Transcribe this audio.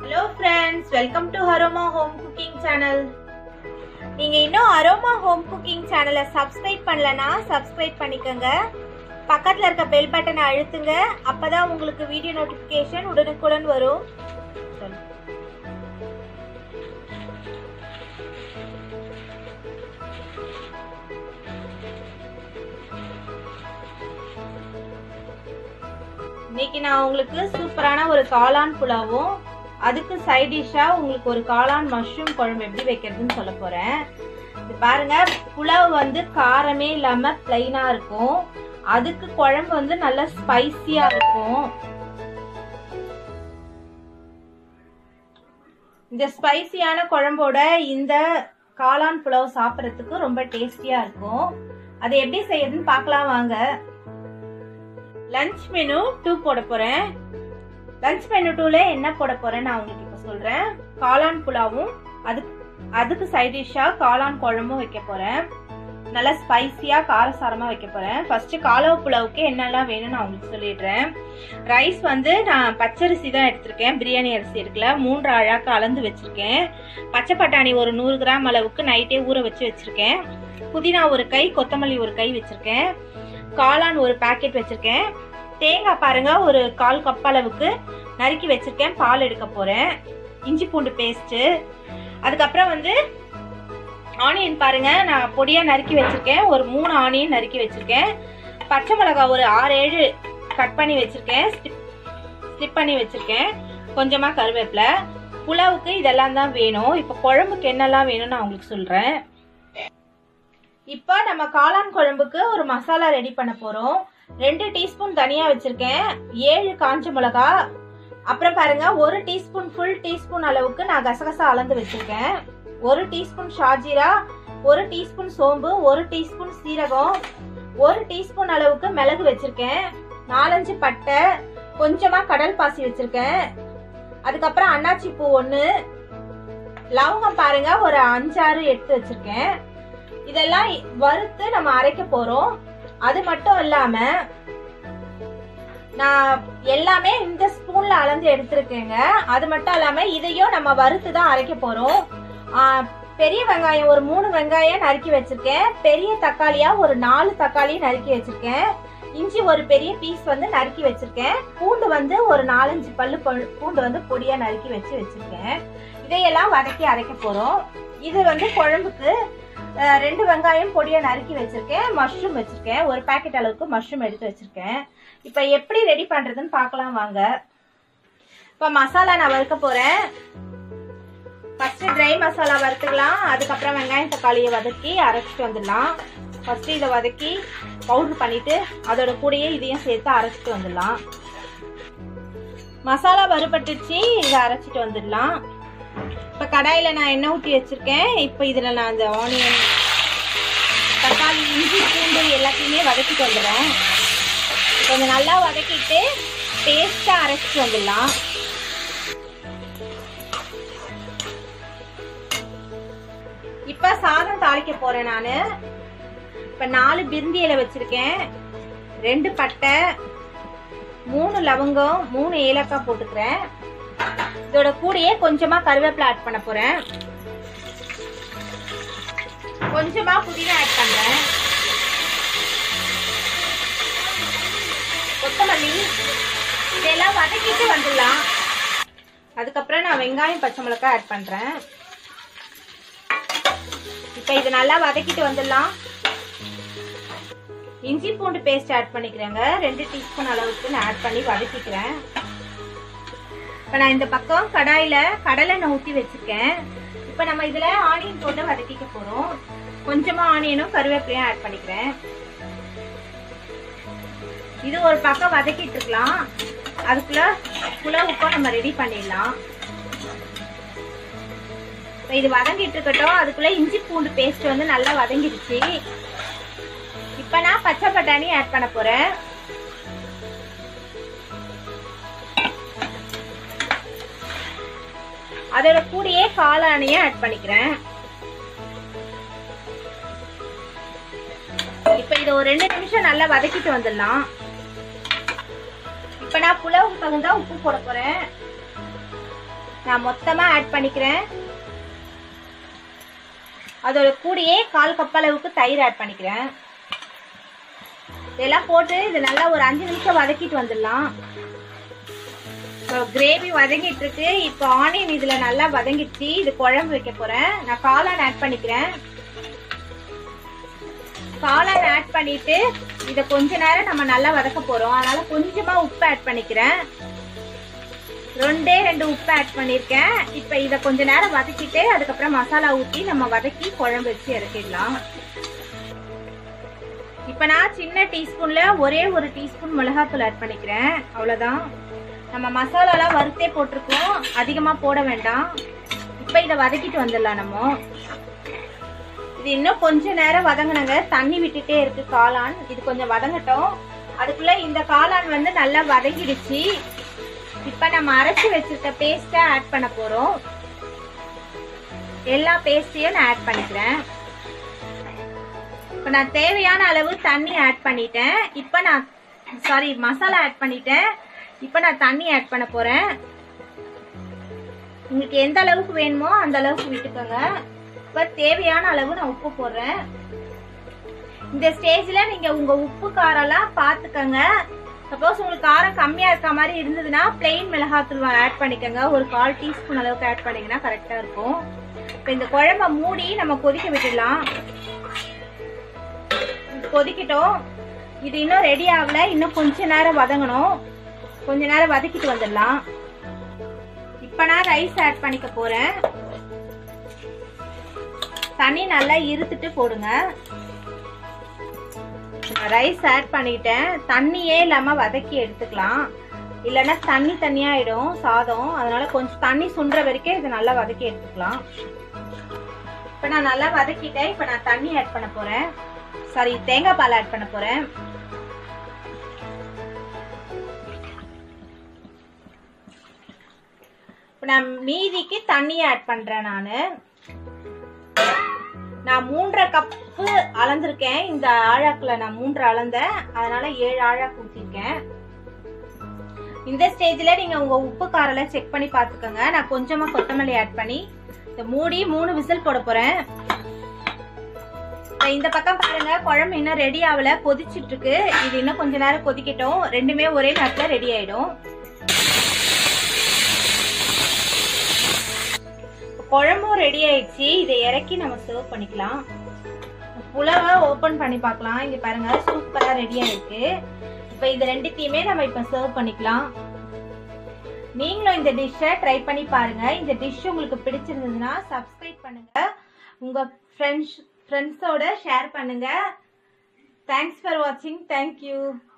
Hello friends welcome to aroma home cooking channel நீங்க இன்னும் aroma home cooking சேனலை subscribe பண்ணலனா சப்ஸ்கிரைப் பண்ணிக்கோங்க பக்கத்துல இருக்க பெல் பட்டனை அழுத்துங்க அப்பதான் உங்களுக்கு வீடியோ நோட்டிபிகேஷன் உடனுக்குடன் வரும் சொல்லு. இன்னைக்கு நான் உங்களுக்கு சூப்பரான ஒரு காளான் புலாவும் அதுக்கு சைட் டிஷ்ஷா உங்களுக்கு ஒரு காளான் மஷ்ரூம் குழம்பு எப்படி வைக்கிறதுன்னு சொல்ல போறேன் இது பாருங்க புலாவ் வந்து காரமே இல்லாம பிளைனா இருக்கும் அதுக்கு குழம்பு வந்து நல்ல ஸ்பைசியா இருக்கும் இந்த ஸ்பைசியான குழம்போட இந்த காளான் புலாவ் சாப்பிட்றதுக்கு ரொம்ப டேஸ்டியா இருக்கும் அதை எப்படி செய்யறதுன்னு பார்க்கலாம் வாங்க லஞ்ச் மெனு டூ போட போறேன் லஞ்ச் மெனு டூல என்ன போட போறேன் நான் உங்களுக்கு இப்ப சொல்றேன் காளான் புலாவும் அதுக்கு அதுக்கு சைட் டிஷ்ஷா காளான் குழம்பும் வைக்க போறேன் நல்லா ஸ்பைசியா காரசாரமா வைக்க போறேன் ஃபர்ஸ்ட் காளான் புலாவுக்கு என்னெல்லாம் வேணும்னு நான் உங்களுக்கு சொல்லிடுறேன் ரைஸ் வந்து நான் பச்சரிசி தான் எடுத்திருக்கேன் பிரியாணி அரிசி இருக்குல்ல மூன்று அழாக்கு அளந்து வச்சிருக்கேன் பச்சை பட்டாணி ஒரு நூறு கிராம் அளவுக்கு நைட்டே ஊற வச்சு வச்சிருக்கேன் புதினா ஒரு கை கொத்தமல்லி ஒரு கை வச்சிருக்கேன் காளான் ஒரு பாக்கெட் வச்சிருக்கேன் தேங்காய் பாருங்க ஒரு கால் கப் அளவுக்கு நறுக்கி வச்சிருக்கேன் பால் எடுக்க போறேன் இஞ்சி பூண்டு பேஸ்ட் அதுக்கப்புறம் வந்து ஆனியன் பாருங்க நான் பொடியா நறுக்கி வச்சிருக்கேன் ஒரு மூணு ஆனியன் நறுக்கி வச்சிருக்கேன் பச்சை மிளகாய் ஒரு ஆறு ஏழு கட் பண்ணி வச்சிருக்கேன் ஸ்டிப் பண்ணி வச்சிருக்கேன் கொஞ்சமா கருவேப்பிலை புலாவுக்கு இதெல்லாம் தான் வேணும் இப்போ குழம்புக்கு என்னெல்லாம் வேணும்னு நான் உங்களுக்கு சொல்றேன் இப்போ நம்ம காளான் குழம்புக்கு ஒரு மசாலா ரெடி பண்ண போறோம் ரெண்டு டீஸ்பூன் தனியா வச்சிருக்கேன் ஏழு காஞ்ச மிளகா அப்புறம் பாருங்க ஒரு டீஸ்பூன் ஃபுல் டீஸ்பூன் அளவுக்கு நான் கசகசா அளந்து வச்சிருக்கேன் ஒரு டீஸ்பூன் ஷாஜீரா ஒரு டீஸ்பூன் சோம்பு ஒரு டீஸ்பூன் சீரகம் ஒரு டீஸ்பூன் அளவுக்கு மிளகு வச்சிருக்கேன் நாலஞ்சு பட்டை கொஞ்சமா கடல் பாசி வச்சிருக்கேன் அதுக்கப்புறம் அன்னாச்சி பூ ஒன்று லவங்கம் பாருங்க ஒரு அஞ்சாறு எடுத்து வச்சிருக்கேன் இதெல்லாம் வறுத்து நம்ம அரைக்க போறோம் அது மட்டும் இல்லாம நான் எல்லாமே இந்த ஸ்பூன்ல அளந்து எடுத்திருக்கேங்க அது மட்டும் இல்லாம இதையும் நம்ம வறுத்து தான் அரைக்க போறோம் பெரிய வெங்காயம் ஒரு மூணு வெங்காயம் நறுக்கி வச்சிருக்கேன் பெரிய தக்காளியா ஒரு நாலு தக்காளி நறுக்கி வச்சிருக்கேன் இஞ்சி ஒரு பெரிய பீஸ் வந்து நறுக்கி வச்சிருக்கேன் பூண்டு வந்து ஒரு நாலஞ்சு பல்லு பூண்டு வந்து பொடியா நறுக்கி வச்சு வச்சிருக்கேன் இதையெல்லாம் வதக்கி அரைக்க போறோம் இது வந்து குழம்புக்கு ரெண்டு வெங்காயம் பொடியா நறுக்கி வச்சிருக்கேன் மஷ்ரூம் வச்சிருக்கேன் ஒரு பாக்கெட் அளவுக்கு மஷ்ரூம் எடுத்து வச்சிருக்கேன் இப்போ எப்படி ரெடி பண்றதுன்னு பார்க்கலாம் வாங்க இப்போ மசாலா நான் வறுக்க போறேன் ஃபர்ஸ்ட் ட்ரை மசாலா வறுத்துக்கலாம் அதுக்கப்புறம் வெங்காயம் தக்காளியை வதக்கி அரைச்சிட்டு வந்துடலாம் ஃபர்ஸ்ட் இதை வதக்கி பவுடர் பண்ணிட்டு அதோட கூடயே இதையும் சேர்த்து அரைச்சிட்டு வந்துடலாம் மசாலா வறுபட்டுச்சு இதை அரைச்சிட்டு வந்துடலாம் இப்போ கடாயில் நான் எண்ணெய் ஊற்றி வச்சுருக்கேன் இப்போ இதில் நான் அந்த ஆனியன் தக்காளி இஞ்சி பூண்டு எல்லாத்தையுமே வதக்கிட்டு வந்துடுறேன் கொஞ்சம் நல்லா வதக்கிட்டு பேஸ்ட்டாக அரைச்சிட்டு வந்துடலாம் இப்போ சாதம் தாளிக்க போகிறேன் நான் இப்போ நாலு பிரிந்தி இலை வச்சுருக்கேன் ரெண்டு பட்டை மூணு லவங்கம் மூணு ஏலக்காய் போட்டுக்கிறேன் இதோட கூடயே கொஞ்சமா கருவேப்பிலை ஆட் பண்ண போறேன் கொஞ்சமா புதினா ஆட் பண்றேன் கொத்தமல்லி இதெல்லாம் வதக்கிட்டு வந்துடலாம் அதுக்கப்புறம் நான் வெங்காயம் பச்சை மிளகாய் ஆட் பண்றேன் இப்ப இது நல்லா வதக்கிட்டு வந்துடலாம் இஞ்சி பூண்டு பேஸ்ட் ஆட் பண்ணிக்கிறேங்க ரெண்டு டீஸ்பூன் அளவுக்கு நான் ஆட் பண்ணி வதக்கிக்கிறேன் இப்போ நான் இந்த பக்கம் கடாயில் கடலெண்ணெய் ஊற்றி வச்சுருக்கேன் இப்போ நம்ம இதில் ஆனியன் போட்டு வதக்கிக்க போகிறோம் கொஞ்சமாக ஆனியனும் கருவேப்பிலையும் ஆட் பண்ணிக்கிறேன் இது ஒரு பக்கம் வதக்கிட்டு இருக்கலாம் அதுக்குள்ள புலவுக்கும் நம்ம ரெடி பண்ணிடலாம் இது வதங்கிட்டு இருக்கட்டும் அதுக்குள்ள இஞ்சி பூண்டு பேஸ்ட் வந்து நல்லா வதங்கிடுச்சு இப்போ நான் பச்சை பட்டாணி ஆட் பண்ண போகிறேன் அதோட கூடயே காளானையும் ஆட் பண்ணிக்கிறேன் இப்ப இதை ஒரு ரெண்டு நிமிஷம் நல்லா வதக்கிட்டு வந்துடலாம் இப்ப நான் புலாவுக்கு தகுந்தா உப்பு போட போறேன் நான் மொத்தமாக ஆட் பண்ணிக்கிறேன் அதோட கூடயே கால் கப் அளவுக்கு தயிர் ஆட் பண்ணிக்கிறேன் இதெல்லாம் போட்டு இது நல்லா ஒரு அஞ்சு நிமிஷம் வதக்கிட்டு வந்துடலாம் இப்போ கிரேவி வதங்கிட்டு இருக்கு இப்போ ஆனியன் இதுல நல்லா வதங்கிடுச்சு இது குழம்பு வைக்க போறேன் நான் காளான் ஆட் பண்ணிக்கிறேன் காளான் ஆட் பண்ணிட்டு இதை கொஞ்ச நேரம் நம்ம நல்லா வதக்க போறோம் அதனால கொஞ்சமா உப்பு ஆட் பண்ணிக்கிறேன் ரெண்டே ரெண்டு உப்பு ஆட் பண்ணியிருக்கேன் இப்போ இதை கொஞ்ச நேரம் வதக்கிட்டு அதுக்கப்புறம் மசாலா ஊற்றி நம்ம வதக்கி குழம்பு வச்சு இறக்கிடலாம் இப்போ நான் சின்ன டீஸ்பூன்ல ஒரே ஒரு டீஸ்பூன் மிளகாத்தூள் ஆட் பண்ணிக்கிறேன் அவ்வளோதான் நம்ம மசாலாலாம் வறுத்தே போட்டிருக்கோம் அதிகமாக போட வேண்டாம் இப்போ இதை வதக்கிட்டு வந்துடலாம் நம்ம இது இன்னும் கொஞ்ச நேரம் வதங்கினங்க தண்ணி விட்டுட்டே இருக்கு காளான் இது கொஞ்சம் வதங்கட்டும் அதுக்குள்ள இந்த காளான் வந்து நல்லா வதங்கிடுச்சு இப்போ நம்ம அரைச்சி வச்சிருக்க பேஸ்ட்டை ஆட் பண்ண போகிறோம் எல்லா பேஸ்ட்டையும் நான் ஆட் பண்ணிக்கிறேன் இப்போ நான் தேவையான அளவு தண்ணி ஆட் பண்ணிட்டேன் இப்போ நான் சாரி மசாலா ஆட் பண்ணிட்டேன் இப்போ நான் தண்ணி ஆட் பண்ண போகிறேன் உங்களுக்கு எந்த அளவுக்கு வேணுமோ அந்த அளவுக்கு விட்டுக்கோங்க இப்போ தேவையான அளவு நான் உப்பு போடுறேன் இந்த ஸ்டேஜில் நீங்கள் உங்கள் உப்பு காரம்லாம் பார்த்துக்கோங்க சப்போஸ் உங்களுக்கு காரம் கம்மியாக இருக்க மாதிரி இருந்ததுன்னா பிளெயின் மிளகாத்தூள் ஆட் பண்ணிக்கோங்க ஒரு கால் டீஸ்பூன் அளவுக்கு ஆட் பண்ணிங்கன்னா கரெக்டாக இருக்கும் இப்போ இந்த குழம்ப மூடி நம்ம கொதிக்க விட்டுடலாம் கொதிக்கட்டும் இது இன்னும் ரெடி ஆகல இன்னும் கொஞ்ச நேரம் வதங்கணும் கொஞ்ச நேரம் வதக்கிட்டு வந்துடலாம் இப்போ நான் ரைஸ் ஆட் பண்ணிக்க போறேன் தண்ணி நல்லா இருத்துட்டு போடுங்க ரைஸ் ஆட் பண்ணிட்டேன் தண்ணியே இல்லாம வதக்கி எடுத்துக்கலாம் இல்லைன்னா தண்ணி தண்ணியாயிடும் சாதம் அதனால கொஞ்சம் தண்ணி சுண்டுற வரைக்கும் இதை நல்லா வதக்கி எடுத்துக்கலாம் இப்போ நான் நல்லா வதக்கிட்டேன் இப்போ நான் தண்ணி ஆட் பண்ண போறேன் சாரி தேங்காய் பால் ஆட் பண்ண போறேன் இப்போ நான் மீதிக்கு தண்ணி ஆட் பண்றேன் நான் நான் மூன்றரை கப்பு அளந்திருக்கேன் இந்த ஆழாக்குல நான் மூன்று அளந்தேன் அதனால ஏழு ஆழாக்கு ஊற்றிருக்கேன் இந்த ஸ்டேஜ்ல நீங்க உங்க உப்பு காரெல்லாம் செக் பண்ணி பாத்துக்கோங்க நான் கொஞ்சமா கொத்தமல்லி ஆட் பண்ணி இந்த மூடி மூணு விசில் போட போறேன் இந்த பக்கம் பாருங்க குழம்பு இன்னும் ரெடி ஆகல கொதிச்சிட்டு இருக்கு இது இன்னும் கொஞ்ச நேரம் கொதிக்கட்டும் ரெண்டுமே ஒரே நேரத்துல ரெடி ஆயிடும் குழம்பும் ரெடி ஆயிடுச்சு இதை இறக்கி நம்ம சர்வ் பண்ணிக்கலாம் புலவை ஓபன் பண்ணி பார்க்கலாம் இங்க பாருங்க சூப்பரா ரெடி ஆயிருக்கு இப்போ இது ரெண்டுத்தையுமே நம்ம இப்போ சர்வ் பண்ணிக்கலாம் நீங்களும் இந்த டிஷ்ஷை ட்ரை பண்ணி பாருங்க இந்த டிஷ் உங்களுக்கு பிடிச்சிருந்ததுன்னா சப்ஸ்கிரைப் பண்ணுங்க உங்க ஃப்ரெண்ட்ஸ் ஃப்ரெண்ட்ஸோட ஷேர் பண்ணுங்க தேங்க்ஸ் ஃபார் வாட்சிங் தேங்க்யூ